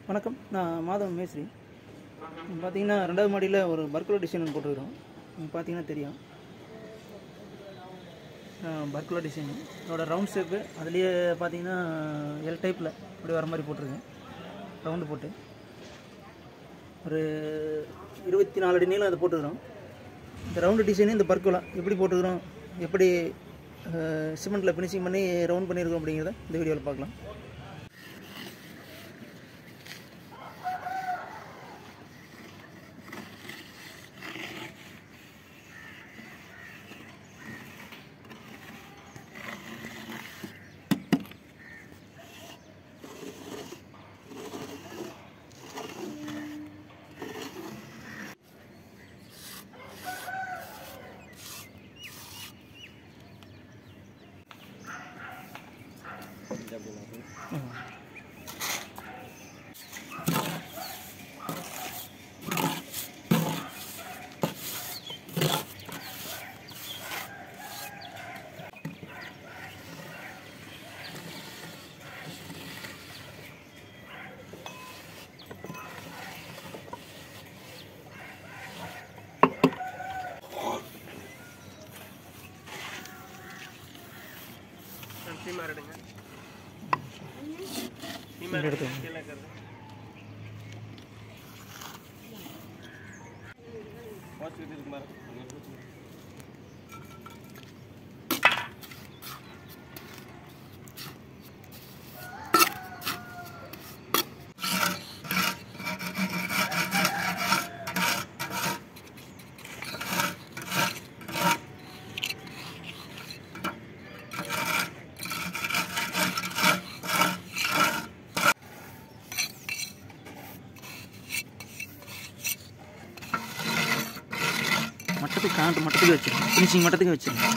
வணக்கம் நான் மாதவன் மேஸ்ரி பார்த்தீங்கன்னா ரெண்டாவது மாடியில் ஒரு பர்குலர் டிசைன் ஒன்று போட்டுருக்குறோம் நீங்கள் பார்த்தீங்கன்னா தெரியும் பர்குலர் டிசைன் இதோட ரவுண்ட் ஷேப்பு அதுலேயே பார்த்தீங்கன்னா எல் டைப்பில் அப்படி வர மாதிரி போட்டிருக்கேன் ரவுண்டு போட்டு ஒரு இருபத்தி நாலு அடி நீளம் அதை போட்டுக்கிறோம் இந்த ரவுண்டு டிசைனு இந்த பர்குலா எப்படி போட்டுக்கிறோம் எப்படி சிமெண்ட்டில் ஃபினிஷிங் பண்ணி ரவுண்ட் பண்ணியிருக்கோம் அப்படிங்கிறத இந்த வீடியோவில் பார்க்கலாம் இந்த இடத்துல மட்டத்துக்கு காண்ட் மட்டத்துக்கு வச்சிருக்கேன் ஃபினிஷிங் மட்டத்துக்கு வச்சிருக்கேன்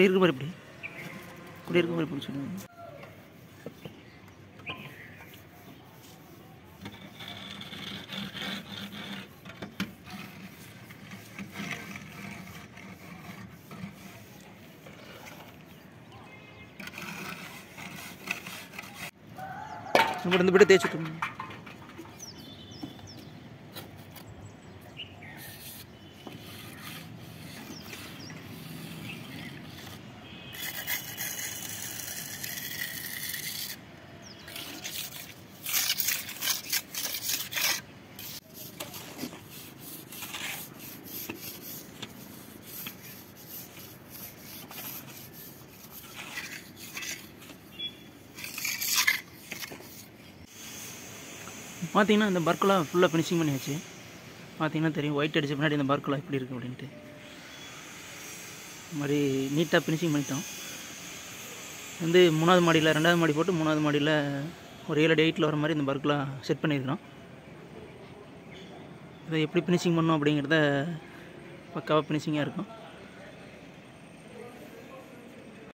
இப்படி இருக்கு பாரு இப்படி இப்படி இருக்கு பாரு இப்படி சொல்லுங்க நம்ம இந்த பிட்டு தேய்ச்சி விட்டுருங்க பார்த்தீங்கன்னா இந்த பர்க்கெலாம் ஃபுல்லாக ஃபினிஷிங் பண்ணியாச்சு பார்த்தீங்கன்னா தெரியும் ஒயிட் அடிச்ச பின்னாடி இந்த பர்க்கெலாம் எப்படி இருக்குது அப்படின்ட்டு இந்த மாதிரி நீட்டாக ஃபினிஷிங் பண்ணிட்டோம் வந்து மூணாவது மாடியில் ரெண்டாவது மாடி போட்டு மூணாவது மாடியில் ஒரு ஏழு அடி எயிட்டில் வர மாதிரி இந்த பர்க்கெலாம் செட் பண்ணியிருக்கிறோம் இதை எப்படி ஃபினிஷிங் பண்ணோம் அப்படிங்கிறத பக்காவாக ஃபினிஷிங்காக இருக்கும்